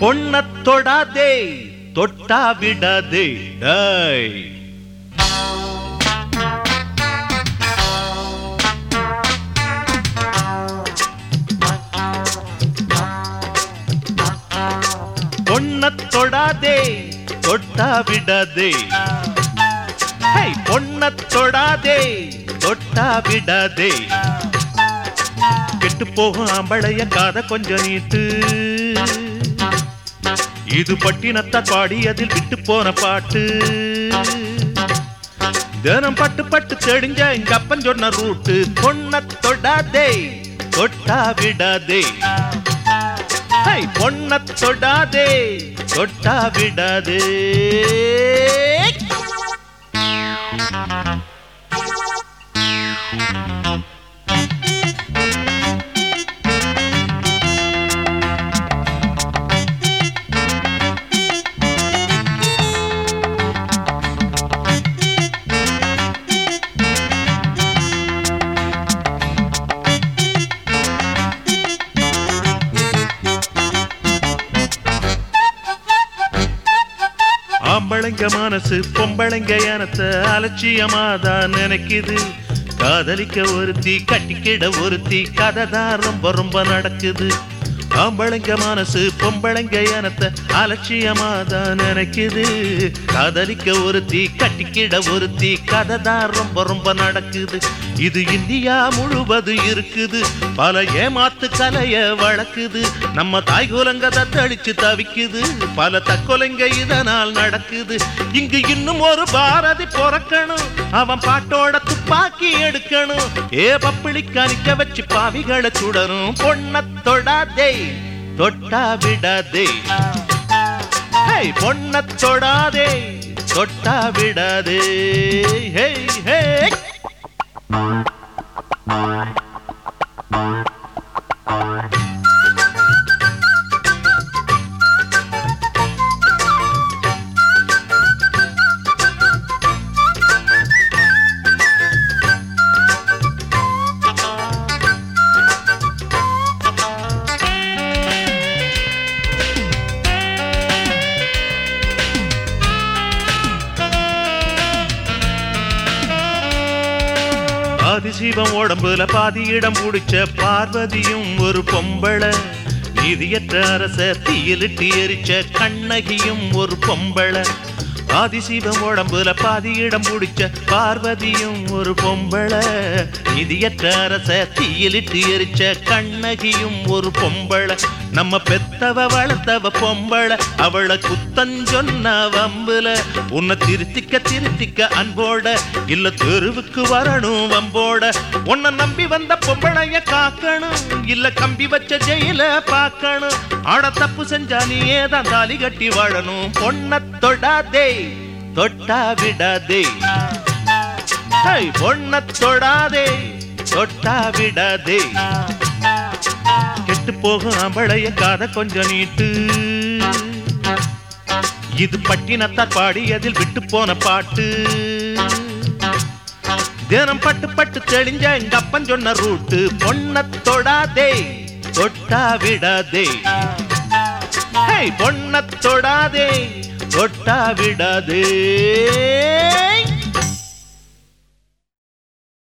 பொண்ண தொடாதே தொட்டா விடாதே டேய் பொண்ண தொடாதே தொட்டா விடாதே ஹே பொண்ண தொடாதே தொட்டா விடாதே கெட்டு போகும் ஆம்பளைய காத கொஞ்சம் நீட்டு இது பட்டினத்த பாடி அதில் விட்டு போன பாட்டு தினம் பட்டு பட்டு தெடிஞ்ச எங்க அப்பன் சொன்ன ரூட்டு பொண்ண தொடாதே தொட்டா விடாதே ஹை, பொண்ண தொடாதே தொட்டா விடாதே ஆம்பளைங்க மனசு பொம்பளைங்க எனத்த அலட்சியமாதான் நினைக்குது காதலிக்க ஒருத்தி கட்டிக்கிட ஒருத்தி கதை தான் ரொம்ப ரொம்ப நடக்குது ஆம்பளைங்க மனசு பொம்பளைங்க எனத்த அலட்சியமாதான் நினைக்குது காதலிக்க ஒருத்தி கட்டிக்கிட ஒருத்தி கதை தான் ரொம்ப ரொம்ப நடக்குது இது இந்தியா முழுவது இருக்குது பல ஏமாத்து கலைய வளர்க்குது நம்ம தாய்குலங்க தத்தளிச்சு தவிக்குது பல தற்கொலைங்க இதனால் நடக்குது இங்கு இன்னும் ஒரு பாரதி பிறக்கணும் அவன் பாட்டோட துப்பாக்கி எடுக்கணும் ஏ பப்பிளி கணிக்க வச்சு பாவிகளை சுடணும் பொண்ண தொடாதே தொட்டா விடாதே ஹே பொண்ண தொடாதே தொட்டா விடாதே ஹே ஹே ஆதிசிவம் உடம்புல பாதி இடம் பிடிச்ச பார்வதியும் ஒரு பொம்பளை நீதியற்ற அரச தீயிலிட்டு எரிச்ச கண்ணகியும் ஒரு பொம்பளை ஆதிசிவம் உடம்புல பாதி இடம் பிடிச்ச பார்வதியும் ஒரு பொம்பளை நீதியற்ற அரச தீயிலிட்டு எரிச்ச கண்ணகியும் ஒரு பொம்பளை நம்ம பெத்தவ வளர்த்தவ பொம்பளை அவளை குத்தஞ்சொன்ன வம்புல உன்னை திருத்திக்க திருத்திக்க அன்போட இல்ல தெருவுக்கு வரணும் வம்போட உன்னை நம்பி வந்த பொம்பளைய காக்கணும் இல்ல கம்பி வச்ச ஜெயில பார்க்கணும் ஆட தப்பு செஞ்சா நீயே தான் தாலி கட்டி வாழணும் பொண்ண தொடாதே தொட்டா விடாதே ஹை, பொண்ண தொடாதே தொட்டா விடாதே கெட்டு போகும் அம்பளைய காத கொஞ்சம் நீட்டு இது பட்டினத்தார் பாடி அதில் விட்டு போன பாட்டு தினம் பட்டு பட்டு தெளிஞ்ச எங்க அப்பன் சொன்ன ரூட்டு பொண்ண தொடாதே தொட்டா விடாதே ஹே பொண்ண தொடாதே தொட்டா விடாதே